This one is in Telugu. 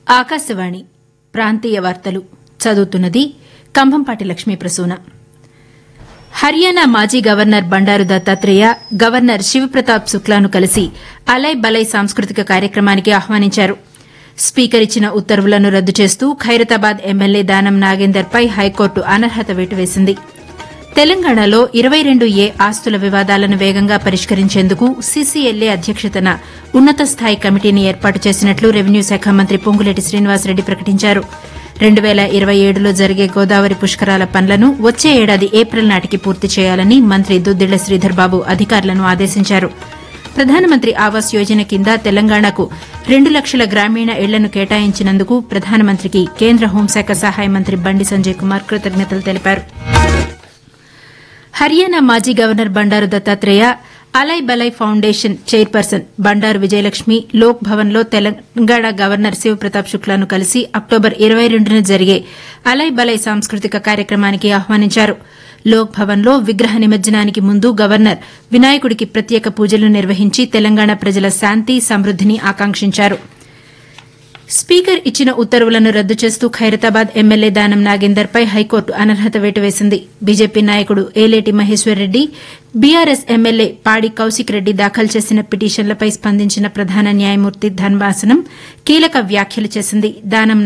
ఆకాశవాణి ప్రాంతీయ వార్తలు చదువుతున్నది కంభంపాటి లక్ష్మీ ప్రసూన హర్యానా మాజీ గవర్నర్ బండారు దత్తాత్రేయ గవర్నర్ శివప్రతాప్ శుక్లాను కలిసి అలై బలై సాంస్కృతిక కార్యక్రమానికి ఆహ్వానించారు స్పీకర్ ఇచ్చిన ఉత్తర్వులను రద్దు చేస్తూ ఖైరతాబాద్ ఎమ్మెల్యే దానం నాగేందర్పై హైకోర్టు అనర్హత వేటు వేసింది తెలంగాణలో ఇరవై రెండు ఏ ఆస్తుల వివాదాలను వేగంగా పరిష్కరించేందుకు సీసీఎల్ఏ అధ్యక్షతన ఉన్నత స్థాయి కమిటీని ఏర్పాటు చేసినట్లు రెవెన్యూ శాఖ మంత్రి పొంగులేటి శ్రీనివాసరెడ్డి ప్రకటించారు రెండు పేల ఇరవై ఏడులో జరిగే గోదావరి పుష్కరాల పనులను వచ్చే ఏడాది ఏప్రిల్ నాటికి పూర్తి చేయాలని మంత్రి దుద్దిళ్ల శ్రీధర్బాబు అధికారులను ఆదేశించారు ప్రధానమంత్రి ఆవాస్ యోజన కింద తెలంగాణకు రెండు లక్షల గ్రామీణ ఇళ్లను కేటాయించినందుకు ప్రధానమంత్రికి కేంద్ర హోంశాఖ సహాయ మంత్రి బండి సంజయ్ కుమార్ కృతజ్ఞతలు తెలిపారు హర్యానా మాజీ governor Bandaru Dattatreya Alai Balai foundation chairperson Bandaru Vijayalakshmi Lok భవన్లో తెలంగాణ గవర్నర్ శివప్రతాప్ శుక్లాను కలిసి అక్టోబర్ ఇరవై రెండున జరిగే అలై బలై సాంస్కృతిక కార్యక్రమానికి ఆహ్వానించారు లోక్ భవన్లో విగ్రహ నిమజ్జనానికి ముందు గవర్నర్ వినాయకుడికి ప్రత్యేక పూజలు నిర్వహించి తెలంగాణ ప్రజల శాంతి సమృద్దిని ఆకాంక్షించారు స్పీకర్ ఇచ్చిన ఉత్తర్వులను రద్దు చేస్తూ ఖైరతాబాద్ ఎమ్మెల్యే దానం నాగేందర్పై హైకోర్టు అనర్హత వేటు వేసింది బీజేపీ నాయకుడు ఏలేటి మహేశ్వర్ రెడ్డి బీఆర్ఎస్ ఎమ్మెల్యే పాడి కౌశిక్ రెడ్డి దాఖలు చేసిన పిటిషన్లపై స్పందించిన ప్రధాన న్యాయమూర్తి ధర్మాసనం కీలక వ్యాఖ్యలు చేసింది దానం